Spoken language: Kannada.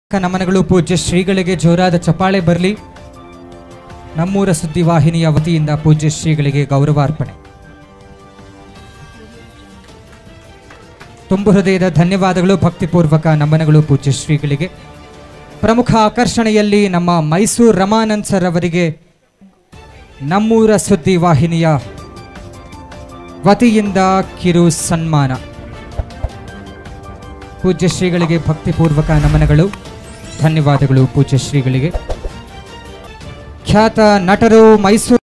ನಮನಗಳು ಪೂಜ್ಯ ಶ್ರೀಗಳಿಗೆ ಜೋರಾದ ಚಪಾಳೆ ಬರಲಿ ನಮ್ಮೂರ ಸುದ್ದಿವಾಹಿನಿಯ ವತಿಯಿಂದ ಪೂಜ್ಯ ಶ್ರೀಗಳಿಗೆ ಗೌರವಾರ್ಪಣೆ ತುಂಬು ಹೃದಯದ ಧನ್ಯವಾದಗಳು ಭಕ್ತಿಪೂರ್ವಕ ನಮನಗಳು ಪೂಜ್ಯ ಶ್ರೀಗಳಿಗೆ ಪ್ರಮುಖ ಆಕರ್ಷಣೆಯಲ್ಲಿ ನಮ್ಮ ಮೈಸೂರು ರಮಾನಂದ್ ಸರ್ ಅವರಿಗೆ ನಮ್ಮೂರ ಸುದ್ದಿವಾಹಿನಿಯ ವತಿಯಿಂದ ಕಿರು ಸನ್ಮಾನ ಪೂಜ್ಯ ಶ್ರೀಗಳಿಗೆ ಭಕ್ತಿಪೂರ್ವಕ ನಮನಗಳು ಧನ್ಯವಾದಗಳು ಪೂಜ್ಯ ಶ್ರೀಗಳಿಗೆ ಖ್ಯಾತ ನಟರು ಮೈಸೂರು